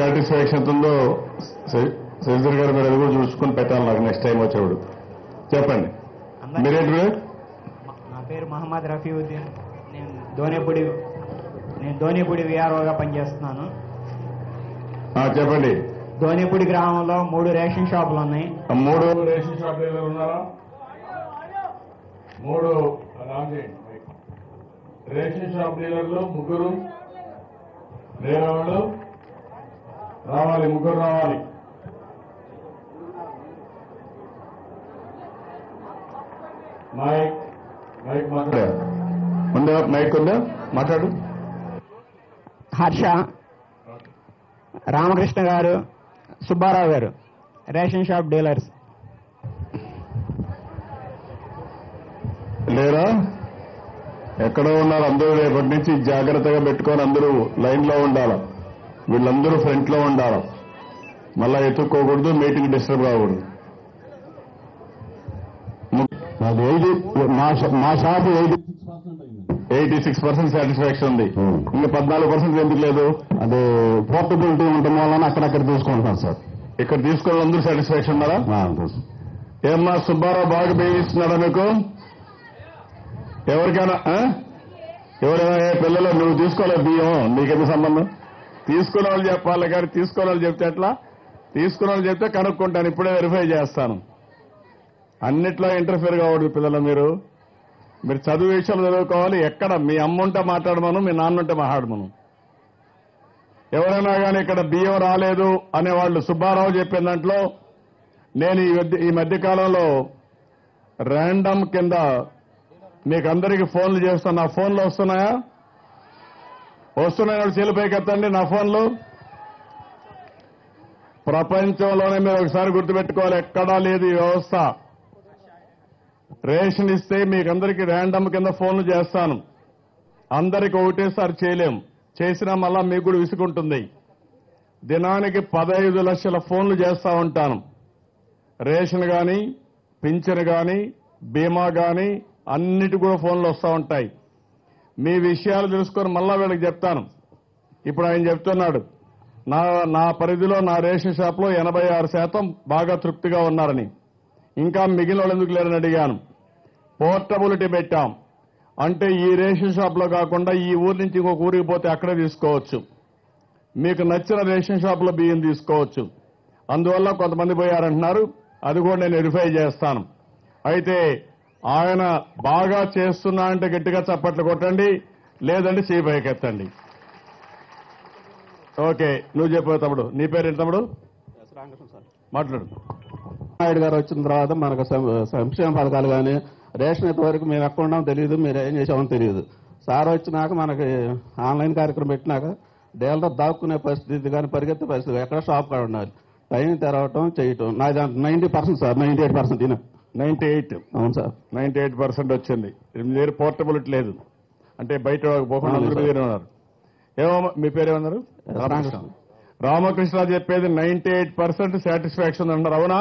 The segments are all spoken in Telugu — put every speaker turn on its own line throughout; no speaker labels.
సాటిస్ఫాక్షన్ ఉందో శ్రీధర్ గారు మీరు అది కూడా చూసుకుని పెట్టాలి నాకు నెక్స్ట్ టైం వచ్చేవాడు చెప్పండి
అందరికీ-
మీరేంటి బ్రదర్?
నా పేరు మహమ్మద్ రఫీవుద్దీన్ నేను ధోనిపూడి నేను ధోనిపూడి విఆర్ఓగా పనిచేస్తున్నాను
ఆ, చెప్పండి
ధోనిపూడి గ్రామంలో మూడు రేషన్ షాపులు ఉన్నాయి
ఆ మూడు రేషన్ షాప్ డీలర్ ఉన్నారా మూడు రాండి. రేషన్ షాప్ డీలర్లు ముగ్గురు వేరే వాళ్ళు రావాలి ముగ్గురు రావాలి మైక్ మైక్ మాట్లాడు ఉందా మైక్ ఉందా మాట్లాడు
హర్ష రామకృష్ణ గారు సుబ్బారావు గారు రేషన్ షాప్ డీలర్స్
లేరా ఎక్కడో ఉన్నారు అందరూ రేపటి నుంచి జాగ్రత్తగా పెట్టుకొని అందరూ లైన్ లో ఉండాలి వీళ్ళందరూ ఫ్రంట్ లో ఉండాలి మళ్ళా ఎత్తుక్కోకూడదు మీటింగ్ డిస్టర్బ్ కాకూడదు
అది ఎయిటీ మా షా- మా shop eighty
eighty six percent satisfaction ఉంది
Hmm.
ఇంకా పద్నాలుగు పర్సెంట్ ఎందుకు లేదు
అది పోర్టబిలిటీ ఉండటం వలన అక్కడక్కడ తీసుకుంటున్నారు సార్
ఇక్కడ తీసుకున్న అందరూ సాటిస్ఫాక్షన్ ఉన్నారా
ఆ, తెలుసు.
ఏమ్మా సుబ్బారావు బాగా బేయిస్తున్నాడా మీకు ఎవరికైనా ఆ? ఎవరైనా ఏ పిల్లలు నువ్వు తీసుకోలేదు బియ్యం నీకెందుకు సంబంధం తీసుకున్న వాళ్ళు చెప్పాలి కానీ తీసుకున్న వాళ్ళు చెప్తే ఎట్లా తీసుకున్న వాళ్ళు చెప్తే కనుక్కుంటాను ఇప్పుడే వెరిఫై చేస్తాను అన్నిట్లో ఇంటర్ఫియర్ కావద్దు పిల్లలు మీరు మీరు చదువు విషయంలో చదువుకోవాలి ఎక్కడ మీ అమ్మ ఉంటే మాట్లాడమను మీ నాన్న ఉంటే మాట్లాడమను ఎవరైనా కానీ ఇక్కడ బియ్యం రాలేదు అనేవాళ్ళు సుబ్బారావు చెప్పిన దాంట్లో నేను ఈ మధ్య ఈ మధ్య కాలంలో ర్యాండమ్ కింద మీకు అందరికి ఫోన్లు చేస్తున్నా నా ఫోన్లు వస్తున్నాయా వస్తున్నాయి చేలు పైకి ఎత్తండి నా ఫోన్లు ప్రపంచంలోనే మీరు ఒకసారి గుర్తుపెట్టుకోవాలి ఎక్కడా లేదు ఈ వ్యవస్థ రేషన్ ఇస్తే మీకందరికి ర్యాండమ్ కింద ఫోన్లు చేస్తాను అందరికి ఒకటేసారి చేయలేం చేసినా మళ్ళా మీకు కూడా విసుకుంటుంది దినానికి పదహైదు లక్షల ఫోన్లు చేస్తా ఉంటాను రేషన్ కానీ పింఛన్ కానీ బీమా కానీ అన్నిటి కూడా ఫోన్లు వస్తూ ఉంటాయి మీ విషయాలు తెలుసుకొని మళ్ళా వీళ్ళకి చెప్తాను ఇప్పుడు ఆయన చెప్తున్నాడు నా నా పరిధిలో నా రేషన్ షాప్లో ఎనభై ఆరు శాతం బాగా తృప్తిగా ఉన్నారని ఇంకా మిగిలిన వాళ్ళు ఎందుకు లేరని అడిగాను పోర్టబిలిటీ పెట్టాం అంటే ఈ రేషన్ షాప్లో కాకుండా ఈ ఊరి నుంచి ఇంకొక ఊరికి పోతే అక్కడే తీసుకోవచ్చు మీకు నచ్చిన రేషన్ షాప్లో బియ్యం తీసుకోవచ్చు అందువల్ల కొంతమంది పోయారంటున్నారు అది కూడా నేను వెరిఫై చేస్తాను అయితే ఆయన బాగా చేస్తున్నా అంటే గట్టిగా చప్పట్లు కొట్టండి లేదంటే చేయి పైకెత్తండి ఓకే నువ్వు చెప్పు తమ్ముడు నీ పేరు తమ్ముడు మాట్లాడు
నాయుడు గారు వచ్చిన తర్వాత మనకు సం- సంక్షేమ పథకాలు కానీ రేషన్ ఇంతవరకు మేము ఎక్కడ ఉన్నామో తెలియదు మీరు ఏం చేసామో తెలియదు సార్ వచ్చినాక మనకి ఆన్లైన్ కార్యక్రమం పెట్టినాక డీలర్ దాక్కునే పరిస్థితి కానీ పరిగెత్తే పరిస్థితి ఎక్కడ షాప్ కాడ ఉండాలి టైం తెరవటం చేయటం నాది ninety percent sir ninety eight percent
ninety eight
అవును సార్
నైన్టీ ఎయిట్ పర్సెంట్ వచ్చింది మీరు పోర్టబిలిటీ లేదు అంటే బయట పోకుండా
అవును
అందరూ
సార్.
మీరే ఉన్నారు ఏమో మీ పేరేమన్నారు
రామకృష్ణ.
రామకృష్ణ చెప్పేది నైన్టీ ఎయిట్ పర్సెంట్ సాటిస్ఫాక్షన్ అన్నారు అవునా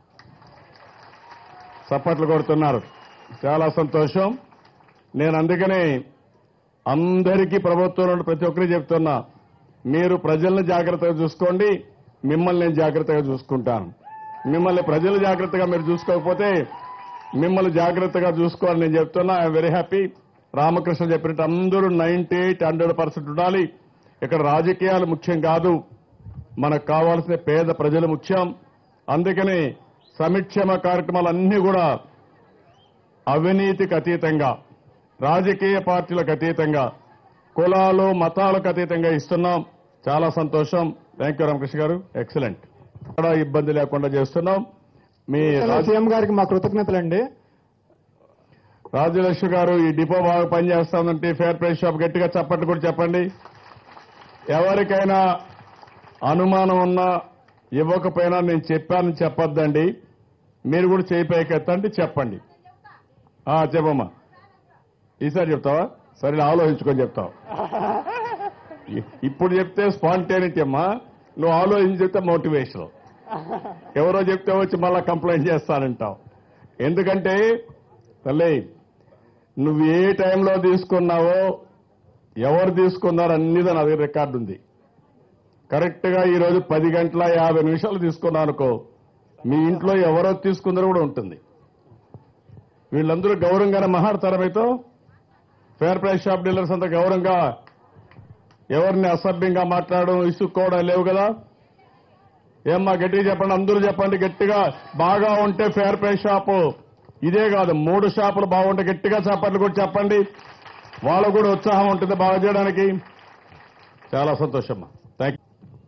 చప్పట్లు కొడుతున్నారు చాలా సంతోషం నేను అందుకనే అందరికీ ప్రభుత్వం నుండి ప్రతి ఒక్కరికి చెప్తున్నా మీరు ప్రజల్ని జాగ్రత్తగా చూసుకోండి మిమ్మల్ని నేను జాగ్రత్తగా చూసుకుంటాను మిమ్మల్ని ప్రజలు జాగ్రత్తగా మీరు చూసుకోకపోతే మిమ్మల్ని జాగ్రత్తగా చూసుకోవాలని నేను చెప్తున్నా ఐఎమ్ వెరీ హ్యాపీ రామకృష్ణ చెప్పినట్టు అందరూ నైన్టీ ఎయిట్ హండ్రెడ్ పర్సెంట్ ఉండాలి ఇక్కడ రాజకీయాలు ముఖ్యం కాదు మనకు కావాల్సిన పేద ప్రజలు ముఖ్యం అందుకని సమిక్షేమ కార్యక్రమాలన్నీ కూడా అవినీతికి అతీతంగా రాజకీయ పార్టీలకు అతీతంగా కులాలు మతాలకు అతీతంగా ఇస్తున్నాం చాలా సంతోషం థ్యాంక్ యూ రామకృష్ణ గారు ఎక్సలెంట్ ఎక్కడ ఇబ్బంది లేకుండా చేస్తున్నాం మీ రాజ-
సీఎం గారికి మా కృతజ్ఞతలండి
రాజ్యలక్ష్మి గారు ఈ డిపో బాగా పనిచేస్తామంటే ఫేర్ ప్రైస్ షాప్ గట్టిగా చప్పట్లు కూడా చెప్పండి ఎవరికైనా అనుమానం ఉన్నా ఇవ్వకపోయినా నేను చెప్పానని చెప్పొద్దండి మీరు కూడా చేయి పైకి ఎత్తండి చెప్పండి ఆ, చెప్పమ్మా ఈసారి చెప్తావా సరే ఆలోచించుకొని చెప్తావు ఇ- ఇప్పుడు చెప్తే స్పాంటేనిటీ అమ్మా నువ్వు ఆలోచించి చెప్తే మోటివేషన్ ఎవరో చెప్తే వచ్చి మళ్ళా కంప్లైంట్ చేస్తానంటావు ఎందుకంటే తల్లి నువ్వు ఏ టైంలో తీసుకున్నావో ఎవరు తీసుకున్నారో అన్ని నా దగ్గర రికార్డు ఉంది కరెక్ట్ గా ఈ రోజు పది గంటల యాభై నిమిషాలు తీసుకున్నాను అనుకో మీ ఇంట్లో ఎవరో తీసుకుందరో కూడా ఉంటుంది వీళ్ళందరూ గౌరవంగానే మాట్లాడతారా మీతో ఫేర్ ప్రైస్ షాప్ డీలర్స్ అంతా గౌరవంగా ఎవరిని అసభ్యంగా మాట్లాడడం ఇసుక్కోవడం లేవు కదా ఏమ్మా గట్టిగా చెప్పండి అందరూ చెప్పండి గట్టిగా బాగా ఉంటే ఫేర్ ప్రైస్ షాపు ఇదే కాదు మూడు షాపులు బాగుంటే గట్టిగా చెప్పండి కూడా చెప్పండి వాళ్ళకు కూడా ఉత్సాహం ఉంటుంది బాగా చేయడానికి చాలా సంతోషం థ్యాంక్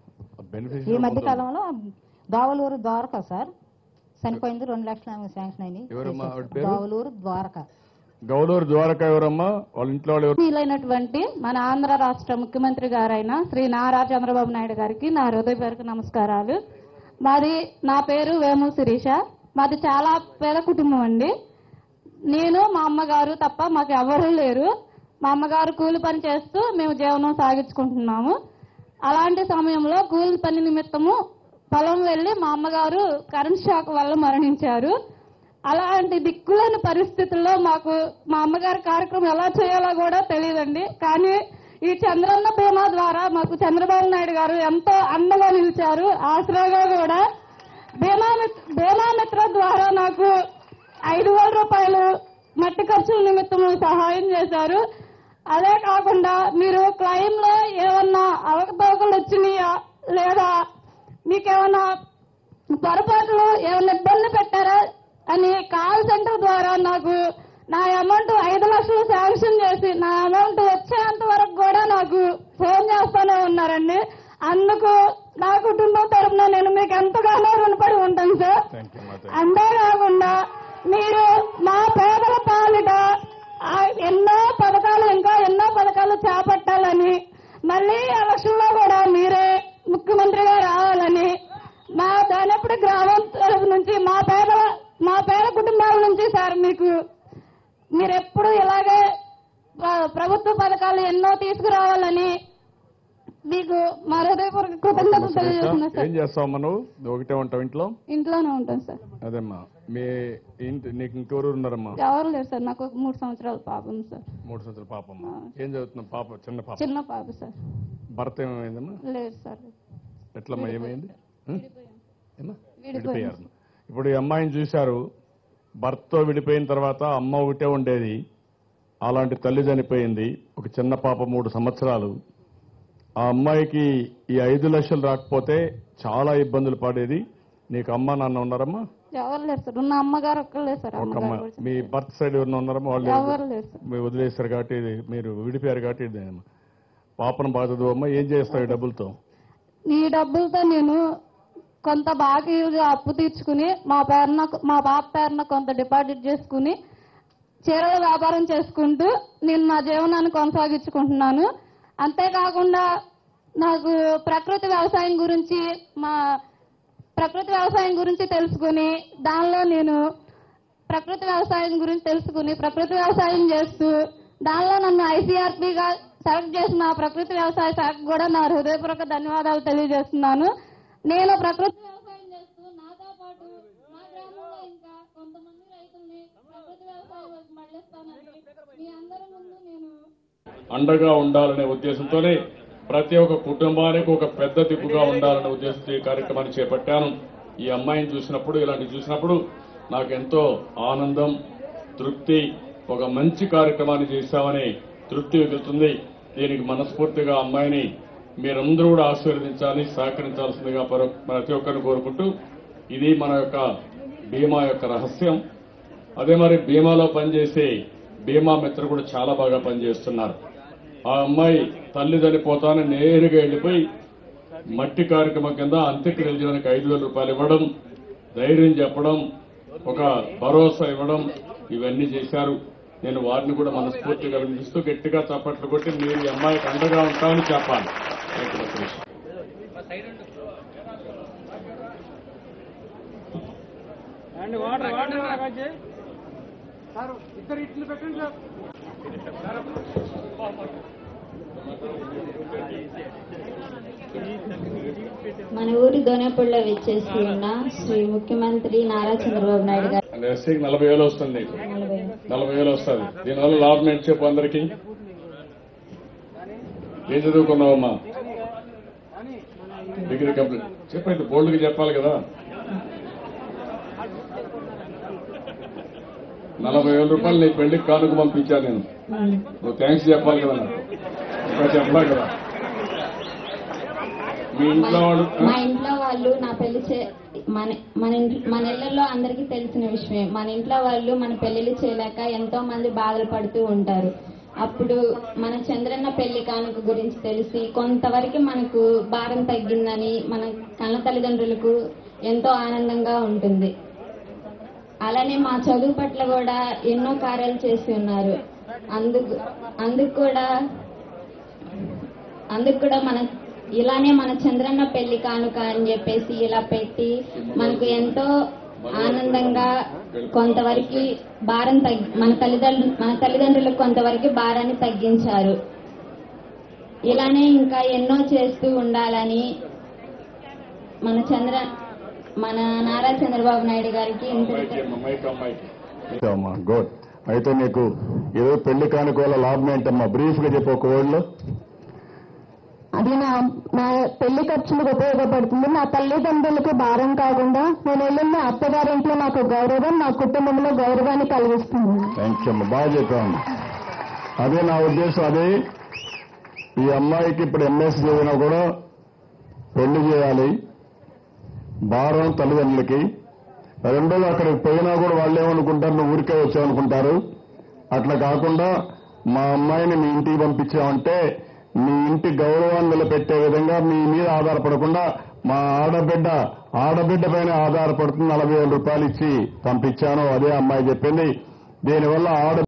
ఈ మధ్య కాలంలో దావలూరు ద్వారక సార్ చనిపోయింది రెండు లక్షల ఆమె శాంక్షన్ అయినాయి
ఎవరమ్మా ఆవిడ పేరు?
దావలూరు ద్వారక
గౌలూరు ద్వారక ఎవరమ్మా వాళ్ళ ఇంట్లో వాళ్ళు ఎవరు
వీలైనటువంటి మన ఆంధ్ర రాష్ట్ర ముఖ్యమంత్రి గారైన శ్రీ నారా చంద్రబాబు నాయుడు గారికి నా హృదయపూర్వక నమస్కారాలు మాది నా పేరు వేము శిరీష మాది చాలా పేద కుటుంబం అండి నేను మా అమ్మగారు తప్ప మాకు ఎవరూ లేరు మా అమ్మగారు కూలి పని చేస్తూ మేము జీవనం సాగించుకుంటున్నాము అలాంటి సమయంలో కూలి పని నిమిత్తము పొలం వెళ్ళి మా అమ్మగారు కరెంట్ షాక్ వల్ల మరణించారు అలాంటి దిక్కులేని పరిస్థితుల్లో మాకు మా అమ్మగారి కార్యక్రమం ఎలా చేయాలో కూడా తెలియదండి కానీ ఈ చంద్రన్న బీమా ద్వారా మాకు చంద్రబాబు నాయుడు గారు ఎంతో అండగా నిలిచారు ఆసరాగా కూడా బీమా మిత్- బీమా మిత్ర ద్వారా నాకు ఐదు వేల రూపాయలు మట్టి ఖర్చుల నిమిత్తం సహాయం చేశారు అదే కాకుండా మీరు క్లెయిమ్ లో ఏమన్నా అవకతవకలు వచ్చినాయా లేదా మీకేమన్నా పొరపాట్లు ఏమైనా ఇబ్బంది పెట్టారా అని కాల్ సెంటర్ ద్వారా నాకు నా అమౌంట్ ఐదు లక్షలు శాంక్షన్ చేసి నా అమౌంట్ వచ్చేంత వరకు కూడా నాకు ఫోన్ చేస్తూనే ఉన్నారండి అందుకు నా కుటుంబం తరఫున నేను మీకు ఎంతగానో రుణపడి ఉంటాను సార్
థ్యాంక్ యూ మాత
అంతేకాకుండా మీరు మా పేదల పాలిట ఆ ఎన్నో పథకాలు ఇంకా ఎన్నో పథకాలు చేపట్టాలని మళ్ళీ ఎలక్షన్ లో కూడా మీరే ముఖ్యమంత్రిగా రావాలని మా దానప్పుడు గ్రామం తరఫు నుంచి మా పేద మా పేద కుటుంబాల నుంచి సార్ మీకు మీరు ఎప్పుడు ఇలాగే ప్ర- ప్రభుత్వ పథకాలు ఎన్నో తీసుకురావాలని మీకు మా హృదయపూర్వక కృతజ్ఞతలు తెలియజేస్తున్నా
ఏం
సార్
చేస్తావమ్మా నువ్వు నువ్వు ఒకటే ఉంటావు ఇంట్లో
ఇంట్లోనే ఉంటాను సార్
అదేమ్మా మీ ఇంటి నీకు ఇంకెవరు ఉన్నారమ్మా
ఎవరు లేరు సార్ నాకు ఒక మూడు సంవత్సరాల పాప ఉంది సార్
మూడు సంవత్సరాల పాపమ్మ ఏం చదువుతున్నావు పాప చిన్న పాప
చిన్న పాప సార్
భర్త ఏమైందమ్మా
లేదు సార్
ఎట్లమ్మా ఏమైంది హ్మ్? ఏమ్మా?
విడిపోయింది.
విడిపోయారు ఇప్పుడు ఈ అమ్మాయిని చూశారు భర్తతో విడిపోయిన తర్వాత అమ్మ ఒకటే ఉండేది అలాంటి తల్లి చనిపోయింది ఒక చిన్న పాప మూడు సంవత్సరాలు ఆ అమ్మాయికి ఈ ఐదు లక్షలు రాకపోతే చాలా ఇబ్బందులు పడేది నీకు అమ్మ నాన్న ఉన్నారమ్మా
ఎవరు లేరు సార్ ఉన్న అమ్మగారు ఒక్కరు సార్
ఒక అమ్మ
అమ్మగారు కూడా
మీ భర్త సైడ్ ఎవరైనా ఉన్నారమ్మా వాళ్ళు
ఎవరు లేరు సార్
మీరు వదిలేశారు కాబట్టి ఇది మీరు విడిపోయారు కాబట్టి ఇదేనమ్మా పాపను బాధదు అమ్మ ఏం చేస్తావు ఈ డబ్బులతో
ఈ డబ్బులతో నేను కొంత బాకీగా అప్పు తీర్చుకుని మా పేరున మా పాప పేరున కొంత డిపాజిట్ చేసుకుని చీరల వ్యాపారం చేసుకుంటూ నేను నా జీవనాన్ని కొనసాగించుకుంటున్నాను అంతేకాకుండా నాకు ప్రకృతి వ్యవసాయం గురించి మా ప్రకృతి వ్యవసాయం గురించి తెలుసుకుని దానిలో నేను ప్రకృతి వ్యవసాయం గురించి తెలుసుకుని ప్రకృతి వ్యవసాయం చేస్తూ దానిలో నన్ను ఐసీఆర్పీగా సెలెక్ట్ చేసిన ప్రకృతి వ్యవసాయ శాఖకు కూడా నా హృదయపూర్వక ధన్యవాదాలు తెలియజేస్తున్నాను నేను ప్రకృతి వ్యవసాయం చేస్తూ నాతో పాటు మా గ్రామంలో ఇంకా కొంతమంది రైతుల్ని ప్రకృతి వ్యవసాయం వైపు మళ్ళిస్తానని మీ అందరి ముందు నేను
అండగా ఉండాలనే ఉద్దేశంతోనే ప్రతి ఒక్క కుటుంబానికి ఒక పెద్ద దిక్కుగా ఉండాలనే ఉద్దేశంతో ఈ కార్యక్రమాన్ని చేపట్టాను ఈ అమ్మాయిని చూసినప్పుడు ఇలాంటి చూసినప్పుడు నాకు ఎంతో ఆనందం తృప్తి ఒక మంచి కార్యక్రమాన్ని చేశామని తృప్తి మిగులుతుంది దీనికి మనస్ఫూర్తిగా అమ్మాయిని మీరందరూ కూడా ఆశీర్వదించాలి సహకరించాల్సిందిగా పర- ప్రతి ఒక్కరిని కోరుకుంటూ ఇది మన యొక్క బీమా యొక్క రహస్యం అదే మరి బీమాలో పనిచేసే బీమా మిత్ర కూడా చాలా బాగా పనిచేస్తున్నారు ఆ అమ్మాయి తల్లి చనిపోతానే నేరుగా వెళ్ళిపోయి మట్టి కార్యక్రమం కింద అంత్యక్రియలు చేయడానికి ఐదు వేల రూపాయలు ఇవ్వడం ధైర్యం చెప్పడం ఒక భరోసా ఇవ్వడం ఇవన్నీ చేశారు నేను వారిని కూడా మనస్ఫూర్తిగా అభినందిస్తూ గట్టిగా చప్పట్లు కొట్టి మీరు ఈ అమ్మాయికి అండగా ఉంటామని చెప్పాలి థాంక్ యూ, డాక్టర్ విశ్వ.
మన ఊరి దోనేపల్లిలో విచ్చేసి ఉన్న శ్రీ ముఖ్యమంత్రి నారా చంద్రబాబు నాయుడు గారు
అంటే ఎస్సీకి నలభై వేలు వస్తుంది నీకు
నలభై
నలభై వేలు వస్తుంది దీనివల్ల లాభం ఏంటి చెప్పు అందరికి ఏం చదువుకున్నావమ్మా డిగ్రీ కంప్లీట్ చెప్పండి బోల్డ్గా చెప్పాలి కదా నలభై వేల రూపాయలు నీ పెళ్లికి కానుక పంపించాను నేను నువ్వు థ్యాంక్స్ చెప్పాలి కదా నాకు ఇంకా చెప్పాలి కదా మీ ఇంట్లో వాళ్ళు
మా ఇంట్లో వాళ్ళు నా పెళ్లి చే మన మన ఇంట్లో మన ఇళ్లలో అందరికీ తెలిసిన విషయమే మన ఇంట్లో వాళ్ళు మన పెళ్లిళ్ళు చేయలేక ఎంతో మంది బాధలు పడుతూ ఉంటారు అప్పుడు మన చంద్రన్న పెళ్లి కానుక గురించి తెలిసి కొంతవరకు మనకు భారం తగ్గిందని మన కన్న తల్లిదండ్రులకు ఎంతో ఆనందంగా ఉంటుంది అలానే మా చదువు పట్ల కూడా ఎన్నో కార్యాలు చేసి ఉన్నారు అందుకు అందుకు కూడా అందుకు కూడా మన ఇలానే మన చంద్రన్న పెళ్లి కానుక అని చెప్పేసి ఇలా పెట్టి మనకు ఎంతో ఆనందంగా కొంతవరకు భారం తగ్గి మన తల్లిదండ్రులు మన తల్లిదండ్రులకు కొంతవరకు భారాన్ని తగ్గించారు ఇలానే ఇంకా ఎన్నో చేస్తూ ఉండాలని మన చంద్ర మన నారా చంద్రబాబు నాయుడు గారికి ఇంత
అమ్మాయికి అమ్మాయికి అమ్మాయికి అమ్మా గుడ్ అయితే నీకు ఏదో పెళ్లి కానుక వల్ల లాభం ఏంటమ్మా బ్రీఫ్ గా చెప్పు ఒక word
అది నా నా పెళ్లి ఖర్చులకు ఉపయోగపడుతుంది నా తల్లిదండ్రులకు భారం కాకుండా నేను వెళ్ళిన అత్తగారింట్లో నాకు గౌరవం నా కుటుంబంలో గౌరవాన్ని కలిగిస్తుంది
థ్యాంక్ యూ అమ్మా బాగా చెప్పాము అదే నా ఉద్దేశం అదే ఈ అమ్మాయికి ఇప్పుడు ఎంఎస్ చదివినా కూడా పెళ్లి చేయాలి భారం తల్లిదండ్రులకి రెండోది అక్కడికి పోయినా కూడా వాళ్ళు ఏమనుకుంటారు నువ్వు ఊరికే వచ్చావు అనుకుంటారు అట్లా కాకుండా మా అమ్మాయిని మీ ఇంటికి పంపించామంటే మీ ఇంటి గౌరవాన్ని నిలబెట్టే విధంగా మీ మీద ఆధారపడకుండా మా ఆడబిడ్డ ఆడబిడ్డ పైన ఆధారపడుతుంది నలభై వేల రూపాయలు ఇచ్చి పంపించాను అదే అమ్మాయి చెప్పింది దీనివల్ల ఆడ